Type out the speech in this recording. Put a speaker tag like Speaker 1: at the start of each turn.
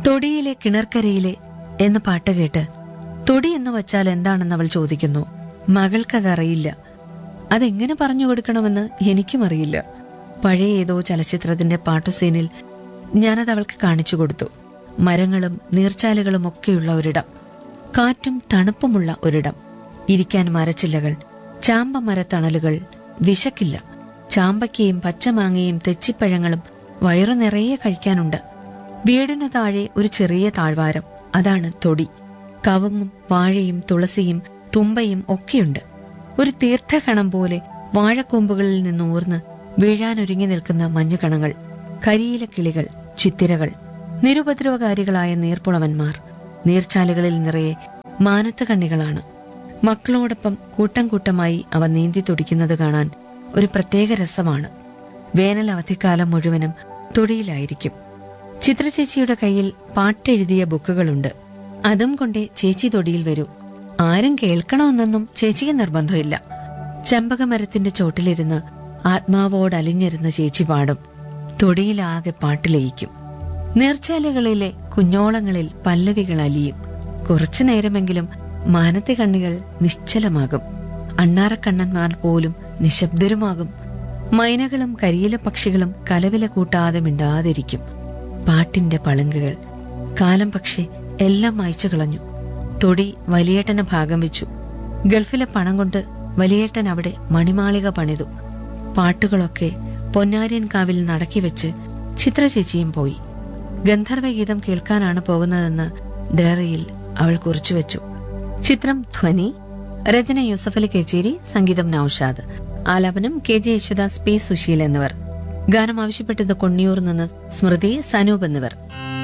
Speaker 1: തൊടിയിലെ കിണർക്കരയിലെ എന്ന പാട്ട് കേട്ട് തൊടി എന്ന് വച്ചാൽ എന്താണെന്ന് അവൾ ചോദിക്കുന്നു മകൾക്കതറിയില്ല അതെങ്ങനെ പറഞ്ഞു കൊടുക്കണമെന്ന് എനിക്കും അറിയില്ല പഴയ ഏതോ ചലച്ചിത്രത്തിന്റെ പാട്ടുസീനിൽ ഞാനത് അവൾക്ക് കാണിച്ചു കൊടുത്തു മരങ്ങളും നീർച്ചാലുകളും ഒക്കെയുള്ള ഒരിടം കാറ്റും തണുപ്പുമുള്ള ഒരിടം ഇരിക്കാൻ മരച്ചില്ലകൾ ചാമ്പ മരത്തണലുകൾ വിശക്കില്ല ചാമ്പയ്ക്കയും പച്ചമാങ്ങയും തെച്ചിപ്പഴങ്ങളും വയറു നിറയെ കഴിക്കാനുണ്ട് വീടിനു താഴെ ഒരു ചെറിയ താഴ്വാരം അതാണ് തൊടി കവുങ്ങും വാഴയും തുളസിയും തുമ്പയും ഒക്കെയുണ്ട് ഒരു തീർത്ഥകണം പോലെ വാഴക്കൊമ്പുകളിൽ നിന്ന് ഊർന്ന് വീഴാനൊരുങ്ങി നിൽക്കുന്ന മഞ്ഞുകണങ്ങൾ കരിയില കിളികൾ ചിത്തിരകൾ നിരുപദ്രവകാരികളായ നീർപ്പുളവന്മാർ നീർച്ചാലുകളിൽ നിറയെ മാനത്ത് കണ്ണികളാണ് മക്കളോടൊപ്പം കൂട്ടം കൂട്ടമായി അവ നീന്തി തുടിക്കുന്നത് കാണാൻ ഒരു പ്രത്യേക രസമാണ് വേനൽ അവധിക്കാലം മുഴുവനും തൊടിയിലായിരിക്കും ചിത്രചേച്ചിയുടെ കയ്യിൽ പാട്ടെഴുതിയ ബുക്കുകളുണ്ട് അതും കൊണ്ടേ ചേച്ചി തൊടിയിൽ വരൂ ആരും കേൾക്കണമെന്നൊന്നും ചേച്ചിക്ക് നിർബന്ധമില്ല ചെമ്പകമരത്തിന്റെ ചോട്ടിലിരുന്ന് ആത്മാവോട് അലിഞ്ഞിരുന്ന ചേച്ചി പാടും തൊടിയിലാകെ പാട്ടിലയിക്കും നീർച്ചാലുകളിലെ കുഞ്ഞോളങ്ങളിൽ പല്ലവികൾ അലിയും കുറച്ചു നേരമെങ്കിലും മാനത്തെ കണ്ണികൾ നിശ്ചലമാകും അണ്ണാറക്കണ്ണന്മാർ പോലും നിശബ്ദരുമാകും മൈനകളും കരിയില പക്ഷികളും കലവില കൂട്ടാതെ മിണ്ടാതിരിക്കും പാട്ടിന്റെ പളുങ്കുകൾ കാലം പക്ഷെ എല്ലാം മായ്ച്ചു കളഞ്ഞു തൊടി വലിയേട്ടന് ഭാഗം വെച്ചു ഗൾഫിലെ പണം കൊണ്ട് വലിയേട്ടൻ അവിടെ മണിമാളിക പണിതു പാട്ടുകളൊക്കെ പൊന്നാര്യൻ കാവിൽ നടക്കി വെച്ച് ചിത്രചേച്ചിയും പോയി ഗന്ധർവഗീതം കേൾക്കാനാണ് പോകുന്നതെന്ന് ഡയറിയിൽ അവൾ കുറിച്ചുവെച്ചു ചിത്രം ധ്വനി രചന യൂസഫലി കേച്ചേരി സംഗീതം നൌഷാദ് ആലാപനം K J Yesudas P Susheel എന്നിവർ ഗാനം ആവശ്യപ്പെട്ടത് കൊണ്ണിയൂർ നിന്ന് സ്മൃതി സനൂപ് എന്നിവർ